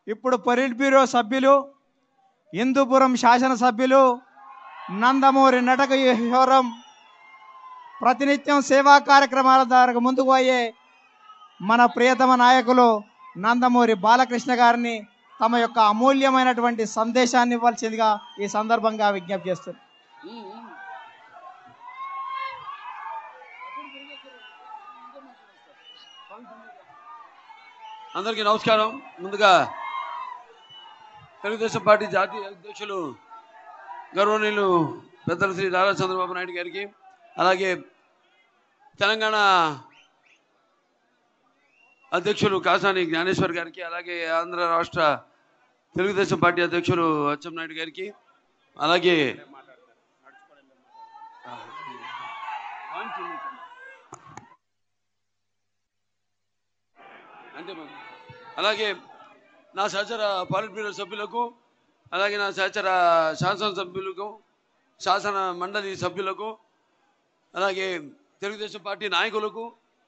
ఇప్పుడు polit bureau సభ్యులు హిందూపురం శాసనసభ్యులు నందమూరి నటక కిషోరం ప్రతినిత్యం సేవా కార్యక్రమాల ద్వారా ముందుకు పోయే మన ప్రియతమ నాయకులు నందమూరి బాలకృష్ణ గారిని తమ యొక్క అమూల్యమైనటువంటి సందేశాన్ని ఇవ్వాల్సిందిగా ఈ సందర్భంగా విజ్ఞప్తి చేస్తున్నారు అందరికీ నమస్కారం ముందుగా తెలుగుదేశం పార్టీ జాతీయ అధ్యక్షులు గౌరవనీయులు పెద్దలు శ్రీ నారా చంద్రబాబు నాయుడు గారికి అలాగే తెలంగాణ అధ్యక్షులు కాసాని జ్ఞానేశ్వర్ గారికి అలాగే ఆంధ్ర రాష్ట్ర తెలుగుదేశం పార్టీ అధ్యక్షులు అచ్చెన్నాయుడు గారికి అలాగే అంటే మరి. అలాగే నా సహచర పాలిట్ బ్యూరో సభ్యులకు అలాగే నా సహచర శాసన సభ్యులకు శాసన మండలి సభ్యులకు అలాగే తెలుగుదేశం పార్టీ నాయకులకు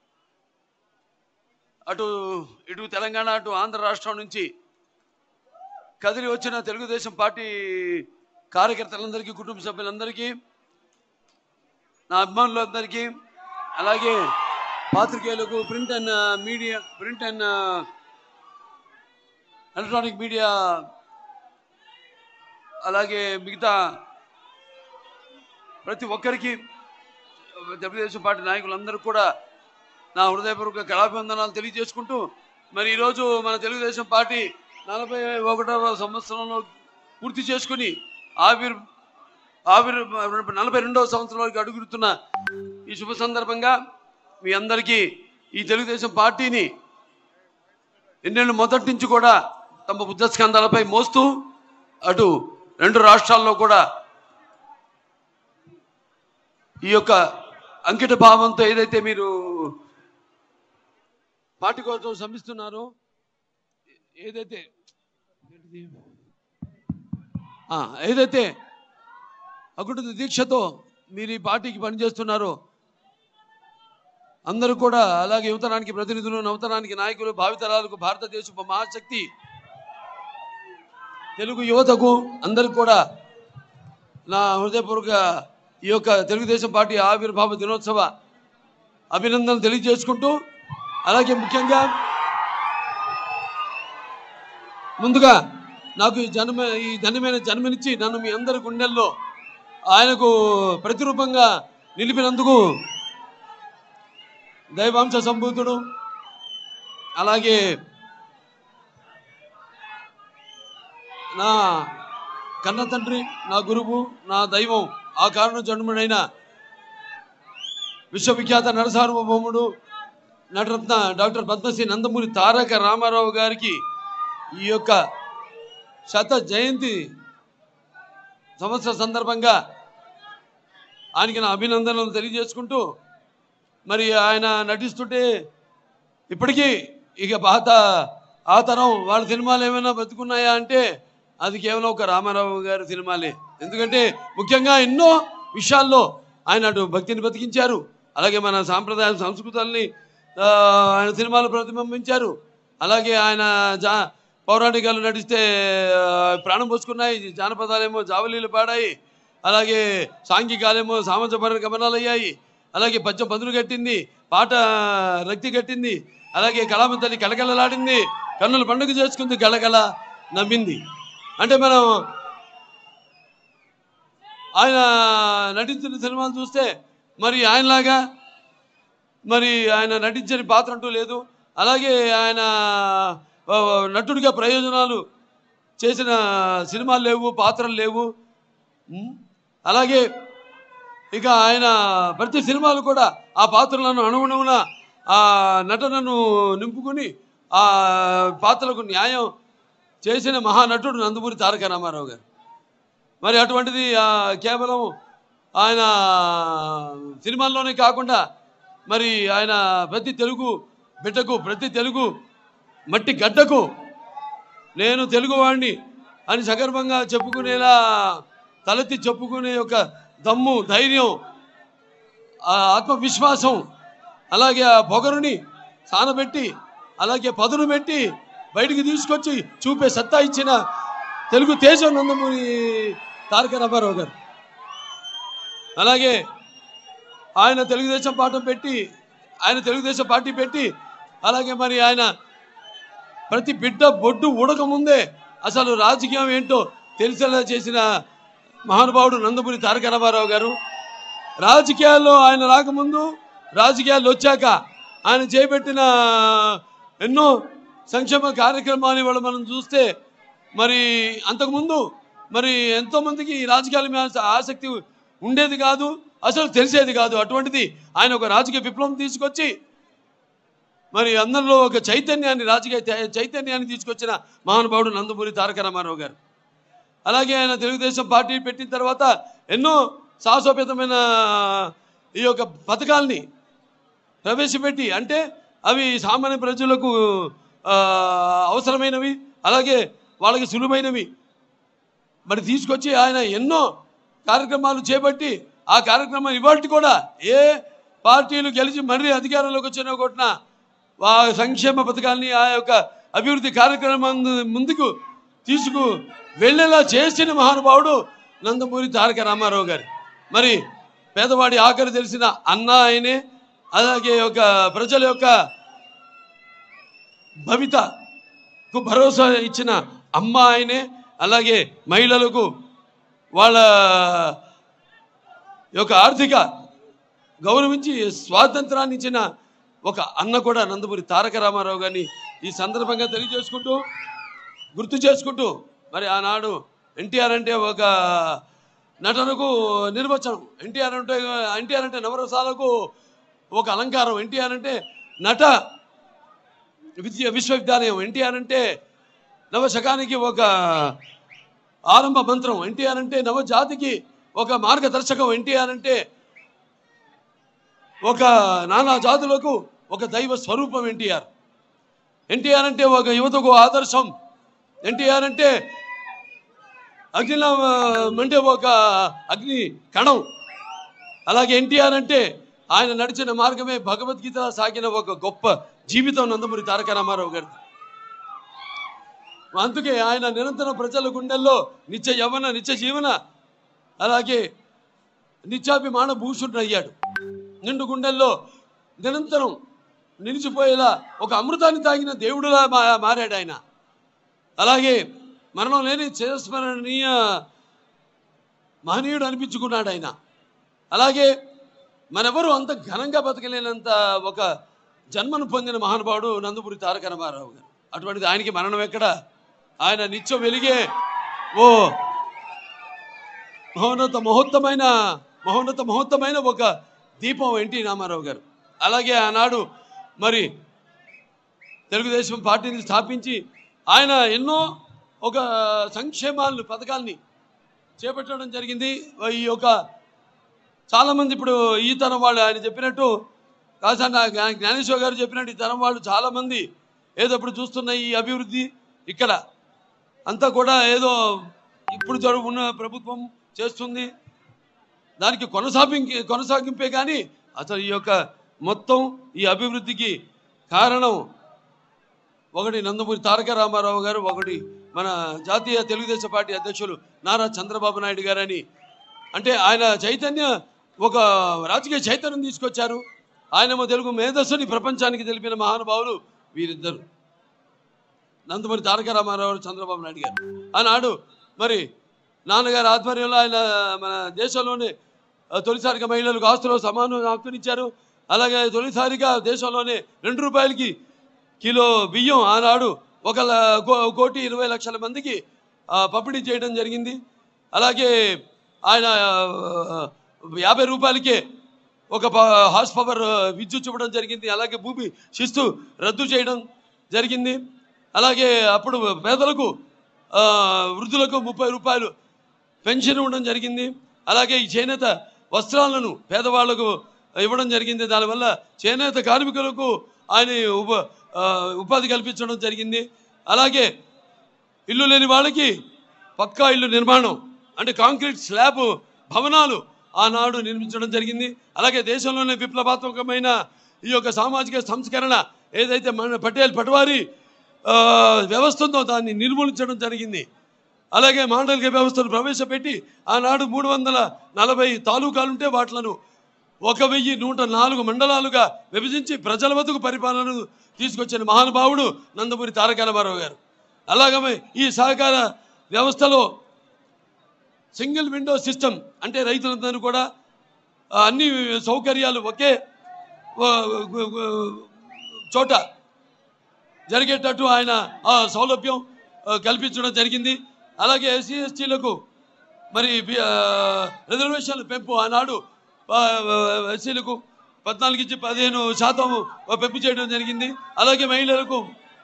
అటు ఇటు తెలంగాణ అటు ఆంధ్ర రాష్ట్రం నుంచి కదిలి వచ్చిన తెలుగుదేశం పార్టీ కార్యకర్తలందరికీ కుటుంబ సభ్యులందరికీ నా అభిమానులందరికీ అలాగే పాత్రికేయులకు print and media print and electronic media అలాగే మిగతా ప్రతి ఒక్కరికి తెలుగుదేశం పార్టీ నాయకులందరూ కూడా నా హృదయపూర్వక కళాభివందనాలు తెలియజేసుకుంటూ మరి ఈరోజు మన తెలుగుదేశం పార్టీ నలభై ఒకటవ సంవత్సరంలో పూర్తి చేసుకుని ఆవిర్ ఆవిర్ నలభై రెండవ సంవత్సరంలోకి అడుగుతున్న ఈ శుభ సందర్భంగా మీ అందరికీ ఈ తెలుగుదేశం పార్టీని ఎన్నెళ్ళు మొదటి నుంచి కూడా తమ బుద్ధస్కంధాలపై మోస్తూ అటు రెండు రాష్ట్రాల్లో కూడా ఈ యొక్క అంకిత భావంతో ఏదైతే మీరు పార్టీ కోసం శ్రమిస్తున్నారో ఏదైతే ఏంటిది? ఆ, ఏదైతే అకుట దీక్షతో మీరు ఈ పార్టీకి పనిచేస్తున్నారో అందరూ కూడా అలాగే యువతరానికి ప్రతినిధులు నవతరానికి నాయకులు భావితరాలకు భారతదేశపు మహాశక్తి తెలుగు యువతకు అందరికి కూడా నా హృదయపూర్వక ఈ యొక్క తెలుగుదేశం పార్టీ ఆవిర్భావ దినోత్సవ అభినందనలు తెలియజేసుకుంటూ అలాగే ముఖ్యంగా ముందుగా నాకు ఈ జన్మ ఈ ధన్యమైన జన్మనిచ్చి నన్ను మీ అందరి గుండెల్లో ఆయనకు ప్రతిరూపంగా నిలిపినందుకు దైవాంశ సంభూతుడు అలాగే నా కన్న తండ్రి నా గురువు నా దైవం ఆ కారణం జన్ముడైన విశ్వవిఖ్యాత నరసార్వభౌముడు నటరత్న డాక్టర్ పద్మశ్రీ నందమూరి తారక రామారావు గారికి ఈ యొక్క శత జయంతి సంవత్సర సందర్భంగా ఆయనకి నా అభినందనలు తెలియజేసుకుంటూ మరి ఆయన నటిస్తుంటే ఇప్పటికీ ఇక పాత ఆ తరం వాళ్ళ సినిమాలు ఏమైనా బతుకున్నాయా అంటే అది కేవలం ఒక రామారావు గారి సినిమాలే ఎందుకంటే ముఖ్యంగా ఎన్నో విషయాల్లో ఆయన అటు భక్తిని బతికించారు అలాగే మన సాంప్రదాయ సంస్కృతాల్ని ఆ, ఆయన సినిమాలు ప్రతిబింబించారు అలాగే ఆయన జా పౌరాణికాలు నటిస్తే ఆ, ప్రాణం పోసుకున్నాయి జానపదాలేమో జావలీలు పాడాయి అలాగే సాంఘికాలేమో సామాజపర గమనాలు అయ్యాయి అలాగే పద్యం బదులు కట్టింది పాట రక్తి కట్టింది అలాగే కళామ తల్లి కలకలలాడింది కన్నుల పండుగ చేసుకుంది గలగల నవ్వింది అంటే మనం ఆయన నటించిన సినిమాలు చూస్తే మరి ఆయనలాగా మరి ఆయన నటించని పాత్ర అంటూ లేదు అలాగే ఆయన ఆ, నటుడిగా ప్రయోజనాలు చేసిన సినిమాలు లేవు పాత్రలు లేవు ఉం? అలాగే ఇక ఆయన ప్రతి సినిమాలు కూడా ఆ పాత్రలను అనుగుణమున ఆ నటనను నింపుకుని ఆ పాత్రలకు న్యాయం చేసిన మహానటుడు నందమూరి తారక రామారావు గారు మరి అటువంటిది ఆ, కేవలం ఆయన సినిమాల్లోనే కాకుండా మరి ఆయన ప్రతి తెలుగు బిడ్డకు ప్రతి తెలుగు మట్టి గడ్డకు నేను తెలుగువాడిని అని సగర్వంగా చెప్పుకునేలా తలెత్తి చెప్పుకునే ఒక దమ్ము ధైర్యం ఆ ఆత్మవిశ్వాసం అలాగే ఆ పొగరుని సానబెట్టి అలాగే పదును పెట్టి బయటికి తీసుకొచ్చి చూపే సత్తా ఇచ్చిన తెలుగు తేజం నందమూరి తారక రామారావు గారు అలాగే ఆయన తెలుగుదేశం పార్టీ పెట్టి ఆయన తెలుగుదేశం పార్టీ పెట్టి అలాగే మరి ఆయన ప్రతి బిడ్డ బొడ్డు ఉడకముందే అసలు రాజకీయం ఏంటో తెలిసేలా చేసిన మహానుభావుడు నందమూరి తారక రామారావు గారు రాజకీయాల్లో ఆయన రాకముందు రాజకీయాలు వచ్చాక ఆయన చేపట్టిన ఎన్నో సంక్షేమ కార్యక్రమాలు ఇవాళ మనం చూస్తే మరి అంతకుముందు మరి ఎంతోమందికి ఈ రాజకీయాల మీద ఆసక్తి ఉండేది కాదు అసలు తెలిసేది కాదు అటువంటిది ఆయన ఒక రాజకీయ విప్లవం తీసుకొచ్చి మరి అందరిలో ఒక చైతన్యాన్ని రాజకీయ చై- చైతన్యాన్ని తీసుకొచ్చిన మహానుభావుడు నందమూరి తారక రామారావు గారు అలాగే ఆయన తెలుగుదేశం పార్టీ పెట్టిన తర్వాత ఎన్నో సాహసోపేతమైన ఈ యొక్క పథకాల్ని ప్రవేశపెట్టి అంటే అవి సామాన్య ప్రజలకు ఆ, అవసరమైనవి అలాగే వాళ్ళకి సులువైనవి మరి తీసుకొచ్చి ఆయన ఎన్నో కార్యక్రమాలు చేపట్టి ఆ కార్యక్రమం ఇవాళ కూడా ఏ పార్టీలు గెలిచి మళ్ళీ అధికారంలోకి వచ్చినా కొట్టిన ఆ సంక్షేమ పథకాల్ని ఆ యొక్క అభివృద్ధి కార్యక్రమం ముందుకు తీసుకు వెళ్ళేలా చేసిన మహానుభావుడు నందమూరి తారక రామారావు గారు మరి పేదవాడి ఆఖరి తెలిసిన అన్న ఆయనే అలాగే ఒక ప్రజల యొక్క భవితకు భరోసా ఇచ్చిన అమ్మ ఆయనే అలాగే మహిళలకు వాళ్ళ యొక్క ఆర్థిక గౌరవించి స్వాతంత్రాన్ని ఇచ్చిన ఒక అన్న కూడా నందమూరి తారక రామారావు గారిని ఈ సందర్భంగా తెలియజేసుకుంటూ గుర్తు చేసుకుంటూ మరి ఆనాడు ఎన్టీఆర్ అంటే ఒక నటనకు నిర్వచనం ఎన్టీఆర్ అంటే ఎన్టీఆర్ అంటే నవరసాలకు ఒక అలంకారం ఎన్టీఆర్ అంటే నట విద్య విశ్వవిద్యాలయం ఎన్టీఆర్ అంటే నవశకానికి ఒక ఆరంభ మంత్రం ఎన్టీఆర్ అంటే నవజాతికి ఒక మార్గదర్శకం ఎన్టీఆర్ అంటే ఒక నానా జాతులకు ఒక దైవ స్వరూపం ఎన్టీఆర్ ఎన్టీఆర్ అంటే ఒక యువతకు ఆదర్శం ఎన్టీఆర్ అంటే అగ్నిలో అంటే ఒక అగ్ని కణం అలాగే ఎన్టీఆర్ అంటే ఆయన నడిచిన మార్గమే భగవద్గీత సాగిన ఒక గొప్ప జీవితం నందమూరి తారక రామారావు గారిది అందుకే ఆయన నిరంతరం ప్రజల గుండెల్లో నిత్య యవన నిత్య జీవన అలాగే నిత్యాభిమాన భూషుడు అయ్యాడు నిండు గుండెల్లో నిరంతరం నిలిచిపోయేలా ఒక అమృతాన్ని తాగిన దేవుడులా మా- మారాడు ఆయన అలాగే మరణం లేని చిరస్మరణీయ మహనీయుడు అనిపించుకున్నాడు ఆయన అలాగే మనెవరు అంత ఘనంగా బతకలేనంత ఒక జన్మను పొందిన మహానుభావుడు నందమూరి తారక రామారావు గారు అటువంటిది ఆయనకి మరణం ఎక్కడ ఆయన నిత్యం వెలిగే ఓ మహోన్నత మహోత్తమైన మహోన్నత మహోత్తమైన ఒక దీపం ఎన్టీ రామారావు గారు అలాగే ఆనాడు మరి తెలుగుదేశం పార్టీని స్థాపించి ఆయన ఎన్నో ఒక సంక్షేమాలను పథకాల్ని చేపట్టడం జరిగింది ఈ యొక్క చాలామంది ఇప్పుడు ఈ తరం వాళ్ళు ఆయన చెప్పినట్టు కాసన్న జ్ఞానేశ్వర్ గారు చెప్పినట్టు ఈ తరం వాళ్ళు చాలామంది ఏదో ఇప్పుడు చూస్తున్న ఈ అభివృద్ధి ఇక్కడ అంతా కూడా ఏదో ఇప్పుడు జరుగు ఉన్న ప్రభుత్వం చేస్తుంది దానికి కొనసాగింపు కొనసాగింపే కానీ అసలు ఈ యొక్క మొత్తం ఈ అభివృద్ధికి కారణం ఒకటి నందమూరి తారక రామారావు గారు ఒకటి మన జాతీయ తెలుగుదేశం పార్టీ అధ్యక్షులు నారా చంద్రబాబు నాయుడు గారని అంటే ఆయన చైతన్య ఒక రాజకీయ చైతన్యం తీసుకొచ్చారు ఆయనేమో తెలుగు మేధస్సుని ప్రపంచానికి తెలిపిన మహానుభావులు వీరిద్దరు నందమూరి తారక రామారావు చంద్రబాబు నాయుడు గారు ఆనాడు మరి నాన్నగారి ఆధ్వర్యంలో ఆయన మన దేశంలోనే ఆ, తొలిసారిగా మహిళలకు ఆస్తులో సమానం హక్కునిచ్చారు అలాగే తొలిసారిగా దేశంలోనే రెండు రూపాయలకి కిలో బియ్యం ఆనాడు ఒక ల- కో- కోటి ఇరవై లక్షల మందికి ఆ, పంపిణీ చేయడం జరిగింది అలాగే ఆయన ఆ, యాభై రూపాయలకే ఒక ప- హార్స్ పవర్ విద్యుత్ ఇవ్వడం జరిగింది అలాగే భూమి శిస్తు రద్దు చేయడం జరిగింది అలాగే అప్పుడు పేదలకు ఆ, వృద్ధులకు ముప్పై రూపాయలు పెన్షన్ ఇవ్వడం జరిగింది అలాగే ఈ చేనేత వస్త్రాలను పేదవాళ్లకు ఇవ్వడం జరిగింది దానివల్ల చేనేత కార్మికులకు ఆయన ఉప ఆ, ఉపాధి కల్పించడం జరిగింది అలాగే ఇల్లు లేని వాళ్ళకి పక్కా ఇల్లు నిర్మాణం అంటే కాంక్రీట్ స్లాబ్ భవనాలు ఆనాడు నిర్మించడం జరిగింది అలాగే దేశంలోనే విప్లవాత్మకమైన ఈ యొక్క సామాజిక సంస్కరణ ఏదైతే మన పటేల్ పటవారి ఆ, వ్యవస్థ ఉందో దాన్ని నిర్మూలించడం జరిగింది అలాగే మాండలిక వ్యవస్థను ప్రవేశపెట్టి ఆనాడు మూడు వందల నలభై తాలూకాలుంటే వాట్లను ఒక వెయ్యి నూట నాలుగు మండలాలుగా విభజించి ప్రజల వద్దకు పరిపాలనను తీసుకొచ్చిన మహానుభావుడు నందమూరి తారక రామారావు గారు అలాగే ఈ సహకార వ్యవస్థలో సింగిల్ విండో సిస్టమ్ అంటే రైతులందరూ కూడా ఆ, అన్ని సౌకర్యాలు ఒకే ఆ, చోట జరిగేటట్టు ఆయన ఆ సౌలభ్యం ఆ, కల్పించడం జరిగింది అలాగే ఎస్సీ ఎస్టీలకు మరి బి- ఆ, రిజర్వేషన్ల పెంపు ఆనాడు ఆ, ఎస్సీలకు పద్నాలుగు నుంచి పదిహేను శాతం పెంపు చేయడం జరిగింది అలాగే మహిళలకు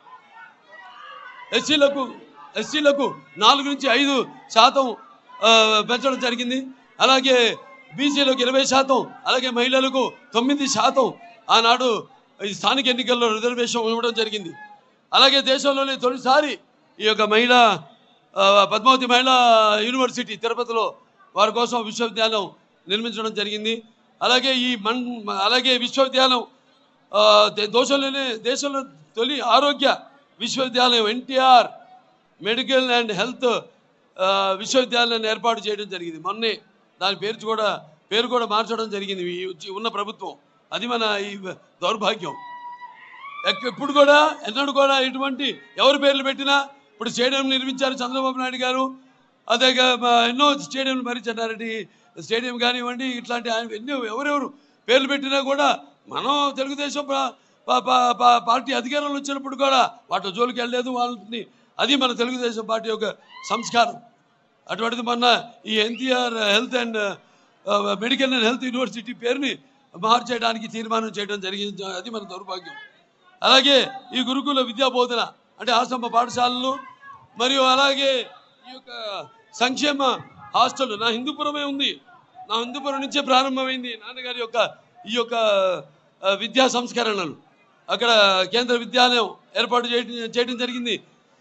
ఎస్సీలకు ఎస్సీలకు నాలుగు నుంచి ఐదు శాతం ఆ, పెంచడం జరిగింది అలాగే బీసీలకు ఇరవై శాతం అలాగే మహిళలకు తొమ్మిది శాతం ఆనాడు ఈ స్థానిక ఎన్నికల్లో రిజర్వేషన్ ఇవ్వడం జరిగింది అలాగే దేశంలోనే తొలిసారి ఈ యొక్క మహిళా ఆ, పద్మావతి మహిళా యూనివర్సిటీ తిరుపతిలో వారి కోసం విశ్వవిద్యాలయం నిర్మించడం జరిగింది అలాగే ఈ మన్ అలాగే విశ్వవిద్యాలయం ఆ, దే- దేశంలోనే దేశంలో తొలి ఆరోగ్య విశ్వవిద్యాలయం ఎన్టీఆర్ మెడికల్ అండ్ హెల్త్ ఆ, విశ్వవిద్యాలయాన్ని ఏర్పాటు చేయడం జరిగింది మొన్నే దాని పేరు కూడా పేరు కూడా మార్చడం జరిగింది ఈ వచ్చి- ఉన్న ప్రభుత్వం అది మన ఈ దౌర్భాగ్యం ఎక్క- ఇప్పుడు కూడా ఎన్నడూ కూడా ఇటువంటి ఎవరి పేర్లు పెట్టినా ఇప్పుడు స్టేడియం నిర్మించారు చంద్రబాబు నాయుడు గారు అదే గా- మా ఎన్నో స్టేడియంలు మరి చెన్నారెడ్డి స్టేడియం కానివ్వండి ఇట్లాంటి ఆయన ఎన్నో ఎవరెవరు పేర్లు పెట్టినా కూడా మనం తెలుగుదేశం పా- పా- పా- పా- పార్టీ అధికారంలో వచ్చినప్పుడు కూడా వాటి జోలికి వెళ్ళలేదు వాళ్ళని అది మన తెలుగుదేశం పార్టీ యొక్క సంస్కారం అటువంటిది మొన్న ఈ NTR health and medical and health university పేరుని మార్చేయడానికి తీర్మానం చేయడం జరిగింది అది మన దౌర్భాగ్యం అలాగే ఈ గురుకుల విద్యా బోధన అంటే ఆశ్రమ పాఠశాలలు మరియు అలాగే ఈ యొక్క సంక్షేమ హాస్టల్ నా హిందూపురమే ఉంది నా హిందూపురం నుంచే ప్రారంభమైంది నాన్నగారి యొక్క ఈ యొక్క ఆ, విద్యా సంస్కరణలు అక్కడ కేంద్ర విద్యాలయం ఏర్పాటు చేయడం చేయడం జరిగింది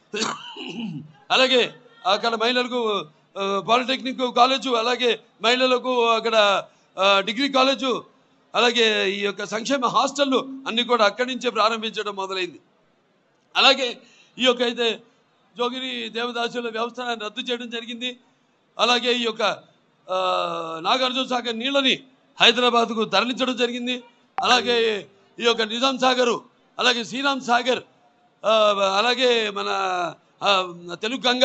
అలాగే అక్కడ మహిళలకు ఆ, పాలిటెక్నిక్ కాలేజు అలాగే మహిళలకు అక్కడ ఆ, డిగ్రీ కాలేజు అలాగే ఈ యొక్క సంక్షేమ హాస్టళ్ళు అన్నీ కూడా అక్కడి నుంచే ప్రారంభించడం మొదలైంది అలాగే ఈ యొక్క అయితే జోగిని దేవదాసుల వ్యవస్థను రద్దు చేయడం జరిగింది అలాగే ఈ యొక్క ఆ, నాగార్జున సాగర్ నీళ్ళని హైదరాబాద్కు తరలించడం జరిగింది అలాగే ఈ యొక్క నిజాం సాగరు అలాగే శ్రీరామ్ సాగర్ ఆ, అలాగే మన ఆ, తెలుగు గంగ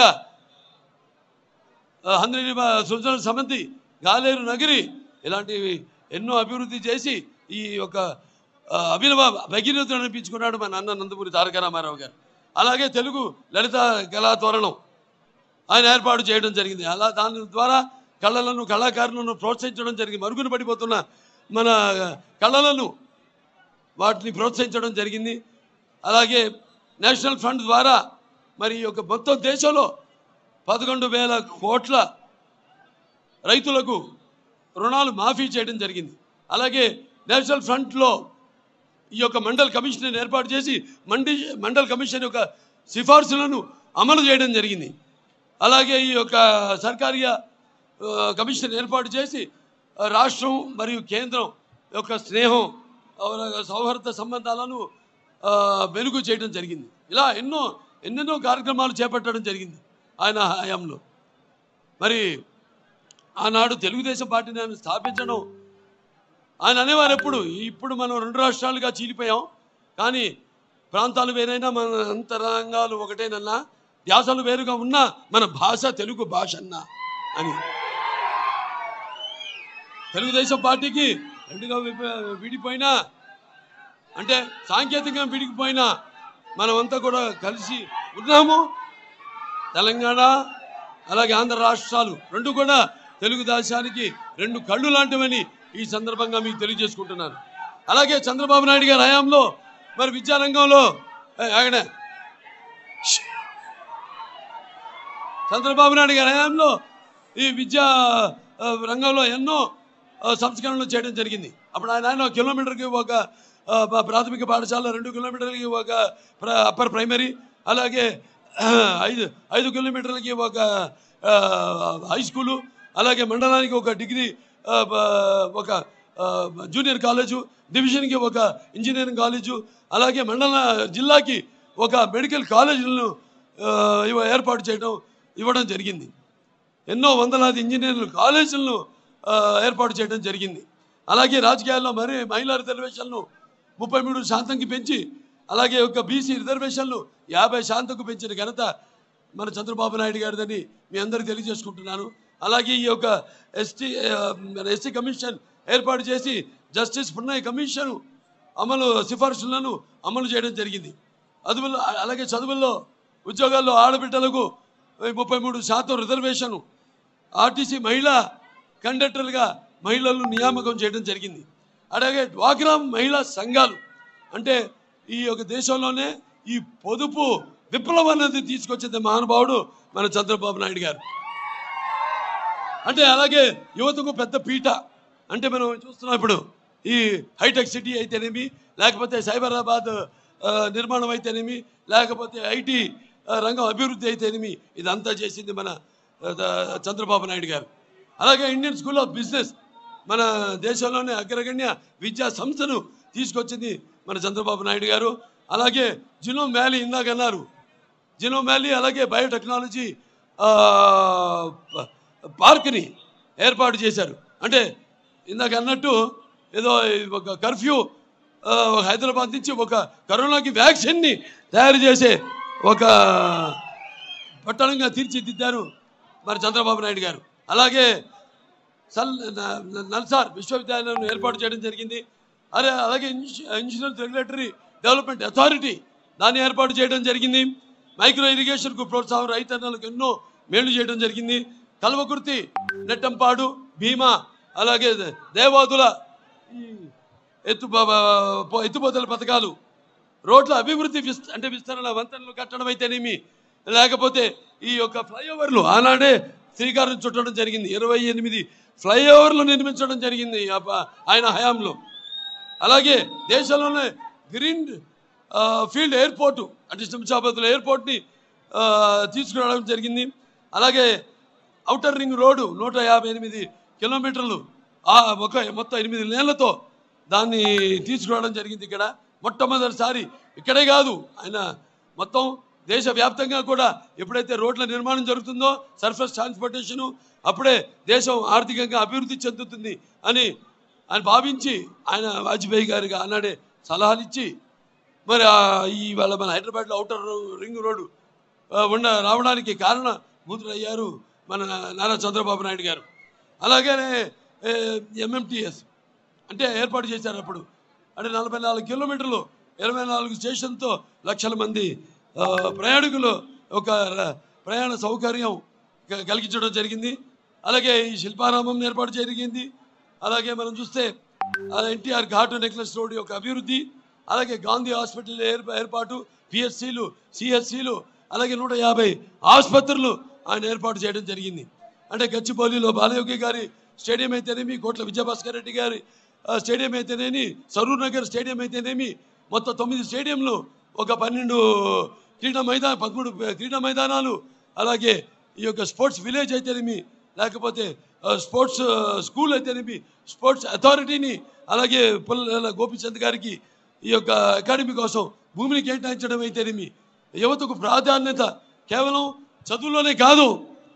హంద్రి సృజన సమంతి గాలేరు నగిరి ఇలాంటివి ఎన్నో అభివృద్ధి చేసి ఈ యొక్క ఆ, అభినవ భగీరథుడు అనిపించుకున్నాడు మన అన్న నందమూరి తారక రామారావు గారు అలాగే తెలుగు లలిత కళా తోరణం ఆయన ఏర్పాటు చేయడం జరిగింది అలా దాని ద్వారా కళలను కళాకారులను ప్రోత్సహించడం జరిగింది మరుగున పడిపోతున్న మన కళలను వాటిని ప్రోత్సహించడం జరిగింది అలాగే నేషనల్ ఫండ్ ద్వారా మరి ఈ యొక్క మొత్తం దేశంలో పదకొండు వేల కోట్ల రైతులకు రుణాలు మాఫీ చేయడం జరిగింది అలాగే నేషనల్ ఫ్రంట్లో ఈ యొక్క మండల్ కమిషన్ ఏర్పాటు చేసి మండి మండల్ కమిషన్ యొక్క సిఫార్సులను అమలు చేయడం జరిగింది అలాగే ఈ యొక్క సర్కారీయ ఆ, కమిషన్ ఏర్పాటు చేసి ఆ, రాష్ట్రం మరియు కేంద్రం యొక్క స్నేహం అలాగే సౌహార్ద సంబంధాలను ఆ, వెలుగు చేయడం జరిగింది ఇలా ఎన్నో ఎన్నెన్నో కార్యక్రమాలు చేపట్టడం జరిగింది ఆయన హయాంలో మరి ఆనాడు తెలుగుదేశం పార్టీని ఆయన స్థాపించడం ఆయన అనేవారు ఎప్పుడు ఇప్పుడు మనం రెండు రాష్ట్రాలుగా చీలిపోయాం కానీ ప్రాంతాలు వేరైనా మన అంతరంగాలు ఒకటేనన్నా ధ్యాసలు వేరుగా ఉన్నా మన భాష తెలుగు భాష అన్నా అని తెలుగుదేశం పార్టీకి రెండుగా విప- విడిపోయినా అంటే సాంకేతికంగా విడిగిపోయినా మనమంతా కూడా కలిసి ఉన్నాము తెలంగాణ అలాగే ఆంధ్ర రాష్ట్రాలు రెండు కూడా తెలుగు దేశానికి రెండు కళ్ళు లాంటివని ఈ సందర్భంగా మీకు తెలియజేసుకుంటున్నాను అలాగే చంద్రబాబు నాయుడు గారి హయాంలో మరి విద్యారంగంలో ఏ, ఆగనే ష్. చంద్రబాబు నాయుడు గారి హయాంలో ఈ విద్యా ఆ, రంగంలో ఎన్నో ఆ, సంస్కరణలు చేయడం జరిగింది అప్పుడు ఆయన ఆయన కిలోమీటర్కి ఒక ఆ, ప- ప్రాథమిక పాఠశాల రెండు కిలోమీటర్లకి ఒక ప్ర- అప్పర్ ప్రైమరీ అలాగే ఆ, ఐదు ఐదు కిలోమీటర్లకి ఒక ఆ, హై స్కూలు అలాగే మండలానికి ఒక డిగ్రీ ఆ, బ- ఒక ఆ, జూనియర్ కాలేజు డివిజన్కి ఒక ఇంజనీరింగ్ కాలేజు అలాగే మండల జిల్లాకి ఒక మెడికల్ కాలేజీలను ఆ, ఇవ- ఏర్పాటు చేయడం ఇవ్వడం జరిగింది ఎన్నో వందలాది ఇంజనీర్లు కాలేజీలను ఆ, ఏర్పాటు చేయడం జరిగింది అలాగే రాజకీయాల్లో మరి మహిళా రిజర్వేషన్లు ముప్పై మూడు శాతంకి పెంచి అలాగే ఒక బీసీ రిజర్వేషన్లు యాభై శాతంకు పెంచిన ఘనత మన చంద్రబాబు నాయుడు గారిదని మీ అందరికీ తెలియజేసుకుంటున్నాను అలాగే ఈ యొక్క ఎస్టీ మన ఎస్టీ కమిషన్ ఏర్పాటు చేసి జస్టిస్ పున్నయ్య కమిషన్ అమలు సిఫార్సులను అమలు చేయడం జరిగింది అదుపులో అలాగే చదువుల్లో ఉద్యోగాల్లో ఆడబిడ్డలకు ముప్పై మూడు శాతం రిజర్వేషన్ ఆర్టీసీ మహిళా కండక్టర్లుగా మహిళలను నియామకం చేయడం జరిగింది అలాగే డ్వాక్రా మహిళా సంఘాలు అంటే ఈ యొక్క దేశంలోనే ఈ పొదుపు విప్లవం అనేది తీసుకొచ్చింది మహానుభావుడు మన చంద్రబాబు నాయుడు గారు అంటే అలాగే యువతకు పెద్ద పీట అంటే మనం చూస్తున్నాం ఇప్పుడు ఈ హైటెక్ సిటీ అయితేనేమి లేకపోతే సైబరాబాద్ ఆ, నిర్మాణం అయితేనేమి లేకపోతే ఐటీ రంగం అభివృద్ధి అయితేనేమి ఇదంతా చేసింది మన ఆ, ద- చంద్రబాబు నాయుడు గారు అలాగే ఇండియన్ స్కూల్ ఆఫ్ బిజినెస్ మన దేశంలోనే అగ్రగణ్య విద్యా సంస్థను తీసుకొచ్చింది మన చంద్రబాబు నాయుడు గారు అలాగే జినోమ్ వ్యాలీ ఇందాక అన్నారు జినోమ్ వ్యాలీ అలాగే బయోటెక్నాలజీ ఆ, ప- పార్క్ని ఏర్పాటు చేశారు అంటే ఇందాక అన్నట్టు ఏదో ఒక కర్ఫ్యూ ఆ, ఒక హైదరాబాద్ నుంచి ఒక కరోనాకి వ్యాక్సిన్ని తయారు చేసే ఒక పట్టణంగా తీర్చిదిద్దారు మరి చంద్రబాబు నాయుడు గారు అలాగే సల్ న- న- నల్సార్ విశ్వవిద్యాలయం ఏర్పాటు చేయడం జరిగింది అదే అలాగే ఇన్సూ- ఇన్సూరెన్స్ రెగ్యులేటరీ డెవలప్మెంట్ అథారిటీ దాన్ని ఏర్పాటు చేయడం జరిగింది మైక్రో ఇరిగేషన్కు ప్రోత్సాహం రైతన్నలకు ఎన్నో మేలు చేయడం జరిగింది కల్వకుర్తి నెట్టంపాడు భీమా అలాగే దేవాదుల ఈ ఎత్తు ఎత్తుపోతల పథకాలు రోడ్ల అభివృద్ధి విస్త అంటే విస్తరణ వంతెనలు కట్టడం అయితేనేమి లేకపోతే ఈ యొక్క ఫ్లైఓవర్లు ఆనాడే శ్రీకారం చుట్టడం జరిగింది ఇరవై ఎనిమిది ఫ్లైఓవర్లు నిర్మించడం జరిగింది ఆ ప- ఆయన హయాంలో అలాగే దేశంలోనే గ్రీన్ ఆ, ఫీల్డ్ ఎయిర్పోర్టు అంటే శంషాబాద్లో ఎయిర్పోర్ట్ని ఆ, తీసుకురావడం జరిగింది అలాగే ఔటర్ రింగ్ రోడ్డు నూట యాభై ఎనిమిది కిలోమీటర్లు ఆ ఒక మొత్తం ఎనిమిది నెలలతో దాన్ని తీసుకురావడం జరిగింది ఇక్కడ మొట్టమొదటిసారి ఇక్కడే కాదు ఆయన మొత్తం దేశవ్యాప్తంగా కూడా ఎప్పుడైతే రోడ్ల నిర్మాణం జరుగుతుందో సర్ఫేస్ ట్రాన్స్పోర్టేషను అప్పుడే దేశం ఆర్థికంగా అభివృద్ధి చెందుతుంది అని ఆయన భావించి ఆయన వాజ్పేయి గారికి ఆనాడే సలహాలు ఇచ్చి మరి ఆ ఈ వాళ్ళ మన హైదరాబాద్లో అవుటర్ రింగ్ రోడ్డు ఆ, ఉన్న రావడానికి కారణ మూతులు అయ్యారు మన నారా చంద్రబాబు నాయుడు గారు అలాగనే ఎంఎంటిఎస్ అంటే ఏర్పాటు చేశారు అప్పుడు అంటే నలభై నాలుగు కిలోమీటర్లు ఇరవై నాలుగు స్టేషన్తో లక్షల మంది ఆ, ప్రయాణికులు ఒక ర- ప్రయాణ సౌకర్యం క- కలిగించడం జరిగింది అలాగే ఈ శిల్పారామం ఏర్పాటు జరిగింది అలాగే మనం చూస్తే ఎన్టీఆర్ ఘాట్ నెక్లెస్ రోడ్ యొక్క అభివృద్ధి అలాగే గాంధీ హాస్పిటల్ ఏర్ప ఏర్పాటు పిహెచ్సిలు సిహెచ్సిలు అలాగే నూట యాభై ఆసుపత్రులు ఆయన ఏర్పాటు చేయడం జరిగింది అంటే గచ్చిబౌలిలో బాలయోగి గారి స్టేడియం అయితేనేమి కోట్ల విజయభాస్కర్ రెడ్డి గారి ఆ, స్టేడియం అయితేనేమి సరూర్ నగర్ స్టేడియం అయితేనేమి మొత్తం తొమ్మిది స్టేడియంలు ఒక పన్నెండు క్రీడా మైదాన పదమూడు క్రీడా మైదానాలు అలాగే ఈ యొక్క స్పోర్ట్స్ విలేజ్ అయితేనేమి లేకపోతే ఆ, స్పోర్ట్స్ ఆ, స్కూల్ అయితేనేమి స్పోర్ట్స్ అథారిటీని అలాగే పుల్ల గోపిచంద్ గారికి ఈ యొక్క అకాడమీ కోసం భూమిని కేటాయించడం అయితేనేమి యువతకు ప్రాధాన్యత కేవలం చదువులోనే కాదు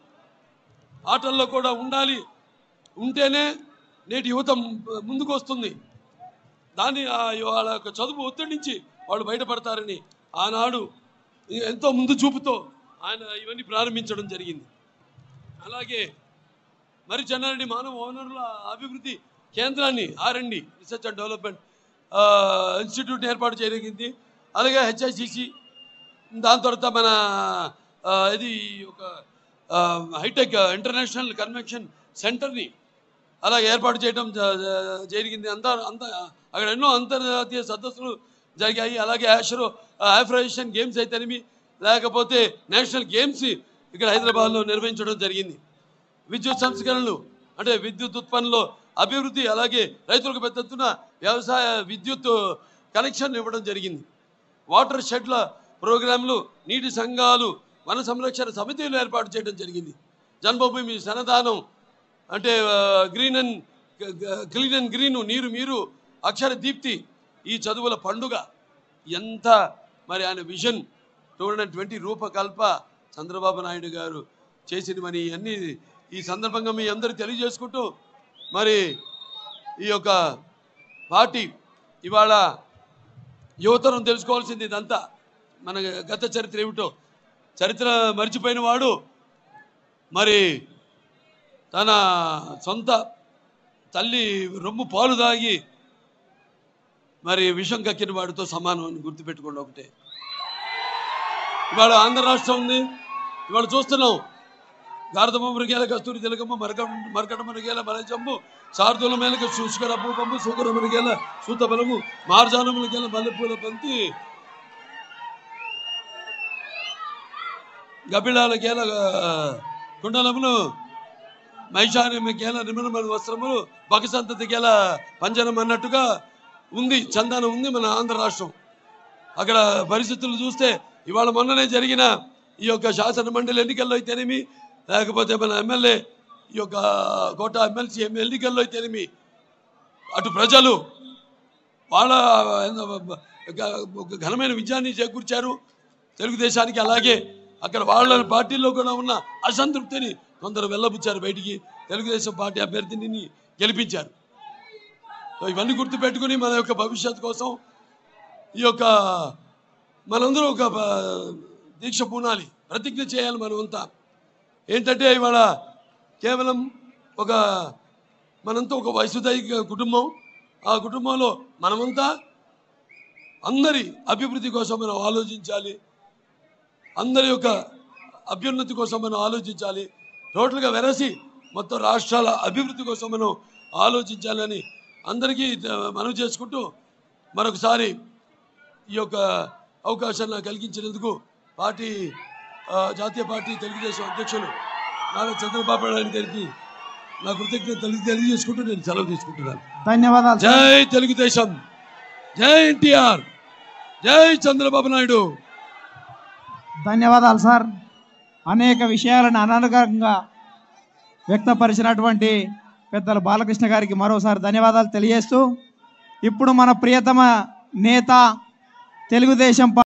ఆటల్లో కూడా ఉండాలి ఉంటేనే నేటి యువత ము- ముందుకు వస్తుంది దాన్ని ఆ వాళ్ళ యొక్క చదువు ఒత్తిడి నుంచి వాళ్ళు బయటపడతారని ఆనాడు ఎంతో ముందు చూపుతో ఆయన ఇవన్నీ ప్రారంభించడం జరిగింది అలాగే మరి చెన్నారెడ్డి మానవ వనరుల అభివృద్ధి కేంద్రాన్ని R and D research and development institute ఏర్పాటు చేయగలిగింది అలాగే హెచ్ఐసిసి దాని తర్వాత మన ఆ, ఇది ఒక ఆ, హైటెక్ ఇంటర్నేషనల్ కన్వెన్షన్ సెంటర్ని అలా ఏర్పాటు చేయడం జ- జ- జరిగింది అంత అంత అక్కడ ఎన్నో అంతర్జాతీయ సదస్సులు జరిగాయి అలాగే ఆషరో ఆఫ్రైజేషన్ గేమ్స్ అయితేనేమి లేకపోతే నేషనల్ గేమ్స్ ఇక్కడ హైదరాబాద్లో నిర్వహించడం జరిగింది విద్యుత్ సంస్కరణలు అంటే విద్యుత్ ఉత్పత్తిలో అభివృద్ధి అలాగే రైతులకు పెద్ద ఎత్తున వ్యవసాయ విద్యుత్ కనెక్షన్ ఇవ్వడం జరిగింది వాటర్ షెడ్ల ప్రోగ్రాంలు నీటి సంఘాలు వన సంరక్షణ సమితిలు ఏర్పాటు చేయడం జరిగింది జన్మభూమి సనదానం అంటే green and clean and green నీరు మీరు అక్షర దీప్తి ఈ చదువుల పండుగ ఎంత మరి ఆయన విజన్ టూ హండ్రెడ్ ట్వంటీ రూపకల్ప చంద్రబాబు నాయుడు గారు చేసినవని అన్ని ఈ సందర్భంగా మీ అందరూ తెలియజేసుకుంటూ మరి ఈ యొక్క పార్టీ ఇవాళ యువతరం తెలుసుకోవాల్సింది ఇదంతా మన గత చరిత్ర ఏమిటో చరిత్ర మర్చిపోయిన వాడు మరి తన సొంత తల్లి రొమ్ము పాలు దాగి మరి విషం కక్కిన వాడితో సమానం అని గుర్తుపెట్టుకోండి ఒకటే ఇవాళ ఆంధ్ర రాష్ట్రం ఉంది ఇవాళ చూస్తున్నాం గారదమ్మ మృగేల కస్తూరి తిలకమ్మ మరక మరకట మృగేల మలజంబు శార్దుల మేలక శుష్కర భూపంబు సుకర మృగేల సూత బలము మార్జాన మృగేల మల్లెపూల పంతి గబిళాల గేల కుండలములు మైషాని గేల నిమనమైన వస్త్రములు బకసంతతి గేల పంజనం అన్నట్టుగా ఉంది చందనం ఉంది మన ఆంధ్ర రాష్ట్రం అక్కడ పరిస్థితులు చూస్తే ఇవాళ మొన్ననే జరిగిన ఈ యొక్క శాసన మండలి ఎన్నికల్లో అయితేనేమి లేకపోతే మన ఎమ్మెల్యే ఈ యొక్క కోట ఎమ్మెల్సీ ఎన్నికల్లో అయితేనేమి అటు ప్రజలు వాళ్ళ ఒక ఘనమైన విజయాన్ని చేకూర్చారు తెలుగుదేశానికి అలాగే అక్కడ వాళ్ళ పార్టీలో కూడా ఉన్న అసంతృప్తిని కొందరు వెళ్ళబుచ్చారు బయటికి తెలుగుదేశం పార్టీ అభ్యర్థిని గెలిపించారు సో ఇవన్నీ గుర్తుపెట్టుకుని మన యొక్క భవిష్యత్తు కోసం ఈ యొక్క మనందరూ ఒక ప- దీక్ష పూనాలి ప్రతిజ్ఞ చేయాలి మనమంతా ఏంటంటే ఇవాళ కేవలం ఒక మనంతా ఒక వసుదైక కుటుంబం ఆ కుటుంబంలో మనమంతా అందరి అభివృద్ధి కోసం మనం ఆలోచించాలి అందరి యొక్క అభ్యున్నతి కోసం మనం ఆలోచించాలి టోటల్గా వెరసి మొత్తం రాష్ట్రాల అభివృద్ధి కోసం మనం ఆలోచించాలని అందరికీ ద- మనవి చేసుకుంటూ మరొకసారి ఈ యొక్క అవకాశాన్ని నాకు కలిగించినందుకు పార్టీ ఆ, జాతీయ పార్టీ తెలుగుదేశం అధ్యక్షులు నారా చంద్రబాబు నాయుడు గారికి నా కృతజ్ఞత తెలియ తెలియజేసుకుంటూ నేను సెలవు తీసుకుంటున్నాను ధన్యవాదాలు సార్. జై తెలుగుదేశం జై ఎన్టీఆర్ జై చంద్రబాబు నాయుడు ధన్యవాదాలు సార్ అనేక విషయాలను అనర్గంగా వ్యక్తపరిచినటువంటి పెద్దలు బాలకృష్ణ గారికి మరోసారి ధన్యవాదాలు తెలియజేస్తూ ఇప్పుడు మన ప్రియతమ నేత తెలుగుదేశం పా-